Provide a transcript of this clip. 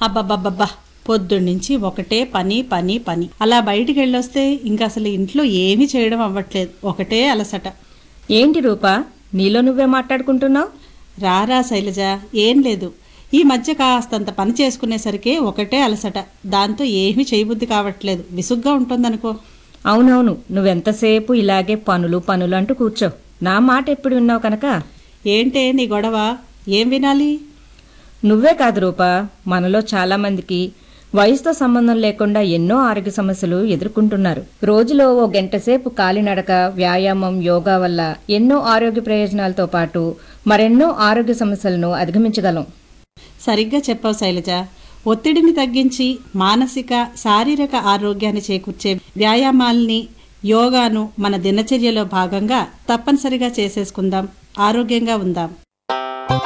అబ్బబ్బబ్బబ్బా పొద్దున్నుంచి ఒకటే పని పని పని అలా బయటికి వెళ్ళొస్తే ఇంక అసలు ఇంట్లో ఏమీ చేయడం అవ్వట్లేదు ఒకటే అలసట ఏంటి రూపా నీలో నువ్వే మాట్లాడుకుంటున్నావు రారా శైలజ ఏం లేదు ఈ మధ్య కాస్తంత పని చేసుకునేసరికి ఒకటే అలసట దాంతో ఏమీ చేయబుద్ధి కావట్లేదు విసుగ్గా ఉంటుందనుకో అవునవును నువ్వెంతసేపు ఇలాగే పనులు పనులు అంటూ కూర్చో నా మాట ఎప్పుడు విన్నావు కనుక ఏంటే నీ గొడవ ఏం వినాలి నువ్వే కాదు రూపా మనలో చాలా మందికి వయసుతో సంబంధం లేకుండా ఎన్నో ఆరోగ్య సమస్యలు ఎదుర్కొంటున్నారు రోజులో ఓ గంట సేపు కాలినడక వ్యాయామం యోగా వల్ల ఎన్నో ఆరోగ్య ప్రయోజనాలతో పాటు మరెన్నో ఆరోగ్య సమస్యలను అధిగమించగలం సరిగ్గా చెప్పావు శైలజ ఒత్తిడిని తగ్గించి మానసిక శారీరక ఆరోగ్యాన్ని చేకూర్చే వ్యాయామాల్ని యోగాను మన దినచర్యలో భాగంగా తప్పనిసరిగా చేసేసుకుందాం ఆరోగ్యంగా ఉందాం